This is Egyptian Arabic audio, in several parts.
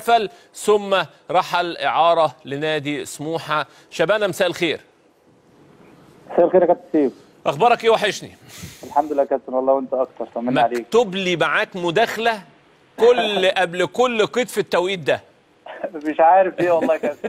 احتفل ثم رحل اعاره لنادي سموحه شبانه مساء الخير مساء الخير يا كابتن سيف اخبارك ايه وحشني الحمد لله يا كابتن والله وانت اكتر طمنا عليك مكتوب لي معاك مداخله كل قبل كل قيد في التوقيت ده مش عارف ايه والله يا كابتن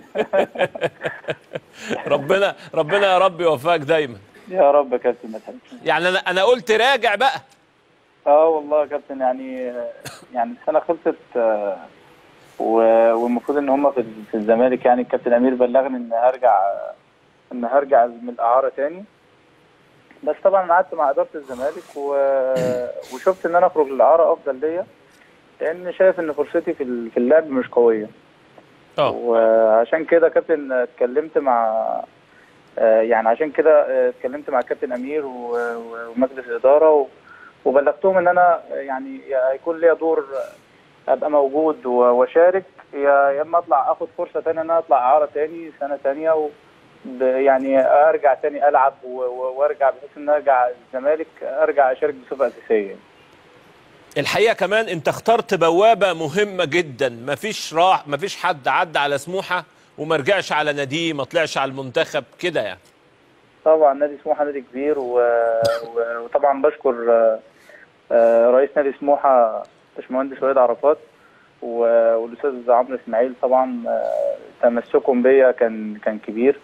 ربنا ربنا يا رب يوفقك دايما يا رب يا كابتن ما تحرمش يعني انا انا قلت راجع بقى اه والله يا كابتن يعني يعني السنه خلصت آه، و- والمفروض ان هم في في الزمالك يعني الكابتن امير بلغني ان هرجع ان هرجع من الاعاره تاني بس طبعا انا قعدت مع اداره الزمالك و... وشفت ان انا اخرج للاعاره افضل ليا لان شايف ان فرصتي في ال- في اللعب مش قويه اه وعشان كده كابتن اتكلمت مع آه، يعني عشان كده آه، اتكلمت مع كابتن امير و- و- ومجلس الاداره و- وبلغتهم ان انا آه، يعني يا هيكون ليا دور آه، ابقى موجود و- واشارك يا يا اما اطلع اخد فرصه ثانيه ان انا اطلع اعاره تاني سنه ثانيه و ب- يعني ارجع تاني العب و- و- وارجع بحيث ان ارجع الزمالك ارجع اشارك بصفه اساسيه الحقيقه كمان انت اخترت بوابه مهمه جدا مفيش راح مفيش حد عدى على سموحه وما رجعش على ناديه ما طلعش على المنتخب كده يعني طبعا نادي سموحه نادي كبير و... و... وطبعا بشكر آه، آه، رئيس نادي سموحه باشمهندس وليد عرفات و... والاستاذ عمرو اسماعيل طبعا آه، تمسكهم بيا كان كان كبير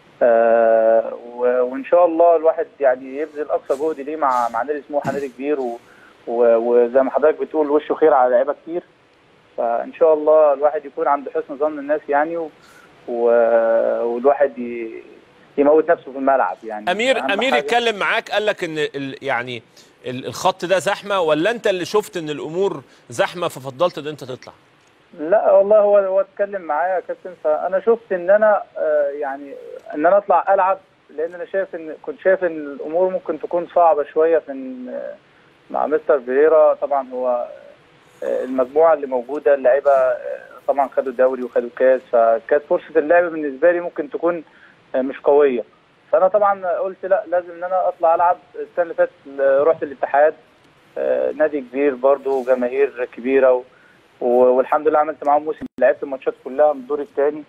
آه، و... وان شاء الله الواحد يعني يبذل اقصى جهد ليه مع مع نادي سموحه نادي كبير و... و... وزي ما حضرتك بتقول وشه خير على لعيبه كتير فان شاء الله الواحد يكون عند حسن ظن الناس يعني و... و... والواحد ي... يموت نفسه في الملعب يعني امير أهم امير حاجة- يتكلم معاك قال لك ان ال يعني ال- الخط ده زحمه ولا انت اللي شفت ان الامور زحمه ففضلت ان انت تطلع لا والله هو هو اتكلم معايا يا كابتن فانا شفت ان انا آه، يعني ان انا اطلع العب لان انا شايف ان كنت شايف ان الامور ممكن تكون صعبه شويه في إن آه، مع مستر فيريرا طبعا هو آه، المجموعه اللي موجوده اللعيبه آه، طبعا خدوا دوري وخدوا كاس فكانت فرصه اللعب بالنسبه لي ممكن تكون آه، مش قويه فانا طبعا قلت لا لازم ان انا اطلع العب السنه اللي فاتت آه، رحت الاتحاد آه، نادي كبير برضه جماهير كبيره و... و- والحمد لله عملت معاهم موسم لعبت الماتشات كلها من الدور الثاني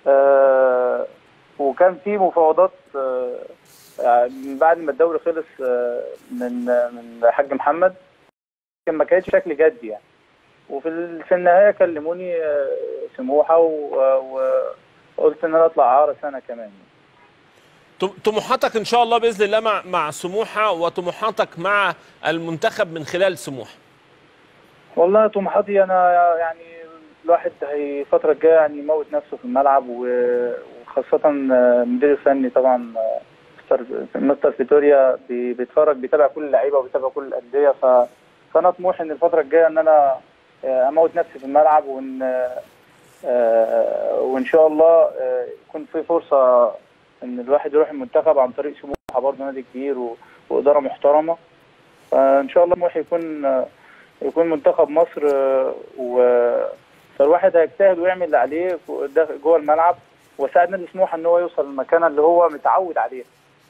آه وكان في مفاوضات آه يعني من بعد ما الدوري خلص آه من من حاج محمد لكن ما كانتش بشكل جدي يعني وفي ال- في النهايه كلموني آه سموحه و- وقلت ان انا اطلع اعاره سنه كمان طم- طموحاتك ان شاء الله باذن الله مع مع سموحه وطموحاتك مع المنتخب من خلال سموحه والله طموحاتي انا يعني الواحد هي الفتره الجايه يعني يموت نفسه في الملعب و- وخاصه المدير الفني طبعا مستر مستر فيتوريا بي- بيتفرج بيتابع كل اللعيبه وبيتابع كل الانديه ف فانا طموحي ان الفتره الجايه ان انا اموت نفسي في الملعب وان آه، وان شاء الله آه، يكون في فرصه ان الواحد يروح المنتخب عن طريق سموحه برضه نادي كبير و- واداره محترمه فان شاء الله طموحي يكون آه، يكون منتخب مصر آه، و فالواحد هيجتهد ويعمل اللي عليه فوق- ده- جوه الملعب وساعد نادي سموحه ان هو يوصل للمكانه اللي هو متعود عليها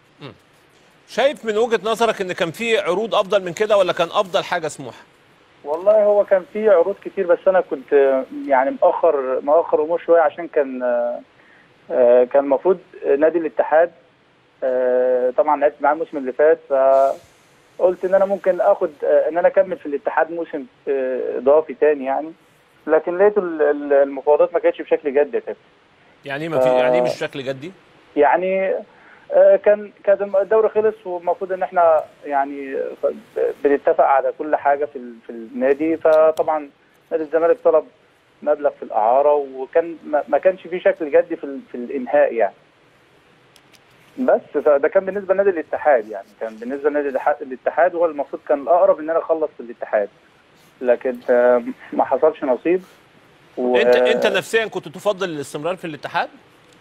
شايف من وجهه نظرك ان كان في عروض افضل من كده ولا كان افضل حاجه سموحه والله هو كان في عروض كتير بس انا كنت آه، يعني مأخر مأخر امور شويه عشان كان آه، آه، كان المفروض نادي الاتحاد آه، طبعا لعبت معاه الموسم اللي فات فقلت ان انا ممكن اخد آه، ان انا اكمل في الاتحاد موسم آه، اضافي تاني يعني لكن لقيت ال- ال- المفاوضات ما كانتش بشكل جد يا كابتن يعني ايه ما في آه. يعني ايه مش بشكل جدي يعني آه، كان كان الدوري خلص والمفروض ان احنا يعني ف- بنتفق على كل حاجه في ال- في النادي فطبعا نادي الزمالك طلب مبلغ في الاعاره وكان ما- ما كانش في شكل جدي في ال- في الانهاء يعني بس فده كان بالنسبه لنادي الاتحاد يعني كان بالنسبه لنادي الاتحاد- الاتحاد هو المفروض كان الاقرب ان انا اخلص في الاتحاد لكن آه، ما حصلش نصيب و- انت انت نفسيا كنت تفضل الاستمرار في الاتحاد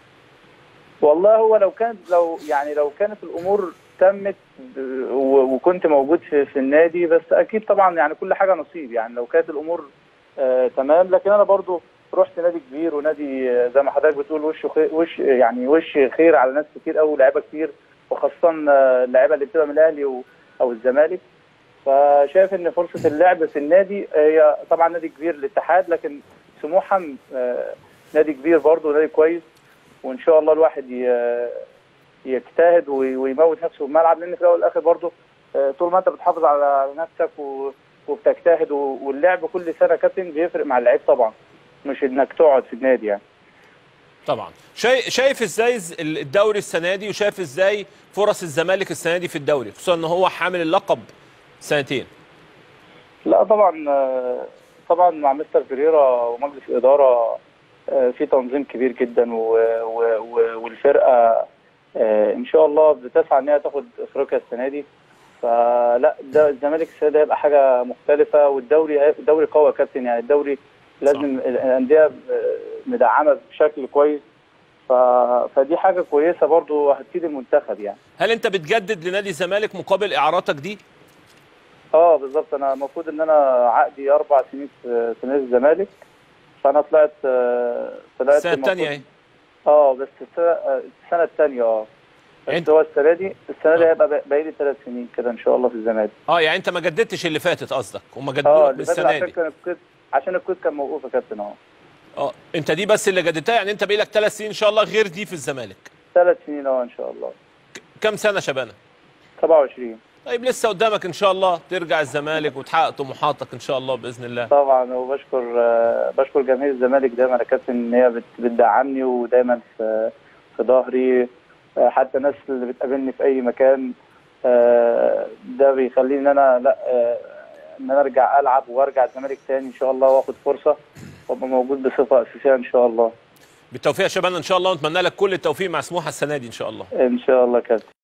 والله هو لو كانت لو يعني لو كانت الامور تمت ب- و- وكنت موجود في, في النادي بس اكيد طبعا يعني كل حاجه نصيب يعني لو كانت الامور آه تمام لكن انا برضو رحت نادي كبير ونادي آه، زي ما حضرتك بتقول وش خير وش يعني وش خير على ناس كتير قوي لعيبه كتير وخاصه آه، اللعيبه اللي بتبقى من الاهلي و- او الزمالك فشايف ان فرصه اللعب في النادي هي طبعا نادي كبير الاتحاد لكن سموحه آه، نادي كبير برضه نادي كويس وان شاء الله الواحد ي- يجتهد وي- ويموت نفسه في الملعب لان في الاول والاخر برضه آه، طول ما انت بتحافظ على على نفسك و- وبتجتهد و- واللعب كل سنه كابتن بيفرق مع اللعيب طبعا مش انك تقعد في النادي يعني طبعا شايف شايف ازاي الز- الدوري السنه دي وشايف ازاي فرص الزمالك السنه دي في الدوري خصوصا ان هو حامل اللقب سنتين لا طبعا آه، طبعا مع مستر فيريرا ومجلس الاداره آه، في تنظيم كبير جدا و- و- و- والفرقه آه، ان شاء الله بتسعى ان هي تاخد افريقيا السنه دي فلا ده الزمالك السنه دي هيبقى حاجه مختلفه والدوري هيبقى الدوري قوي يا كابتن يعني الدوري لازم الانديه آه، مدعمه بشكل كويس ف... فدي حاجه كويسه برضو هتفيد المنتخب يعني هل انت بتجدد لنادي الزمالك مقابل اعاراتك دي اه بالظبط انا المفروض ان انا عقدي اربع سنين في في نادي الزمالك فانا طلعت آه، طلعت السنه الثانيه المفروض- اهي اه بس السنه آه، السنه الثانيه اه بس انت- هو السنه دي السنه دي آه. هيبقى بقى- باقي لي ثلاث سنين كده ان شاء الله في الزمالك اه يعني انت ما جددتش اللي فاتت قصدك هم اه جددوا لك اللي فاتت بالسنه عشان دي كان القيد عشان القيد كان موقوف يا كابتن اه اه انت دي بس اللي جددتها يعني انت بقالك ثلاث سنين ان شاء الله غير دي في الزمالك ثلاث سنين اه ان شاء الله كم سنه شبانه 27 طيب لسه قدامك ان شاء الله ترجع الزمالك وتحقق طموحاتك ان شاء الله باذن الله طبعا وبشكر آه، بشكر جماهير الزمالك دايما يا كابتن ان هي بت- بتدعمني ودايما في في ظهري آه، حتى الناس اللي بتقابلني في اي مكان آه، ده بيخليني ان انا لا آه، ان انا ارجع العب وارجع الزمالك تاني ان شاء الله واخد فرصه وابقى موجود بصفه اساسيه ان شاء الله بالتوفيق يا شباب ان شاء الله ونتمنى لك كل التوفيق مع سموحه السنه دي ان شاء الله ان شاء الله كابتن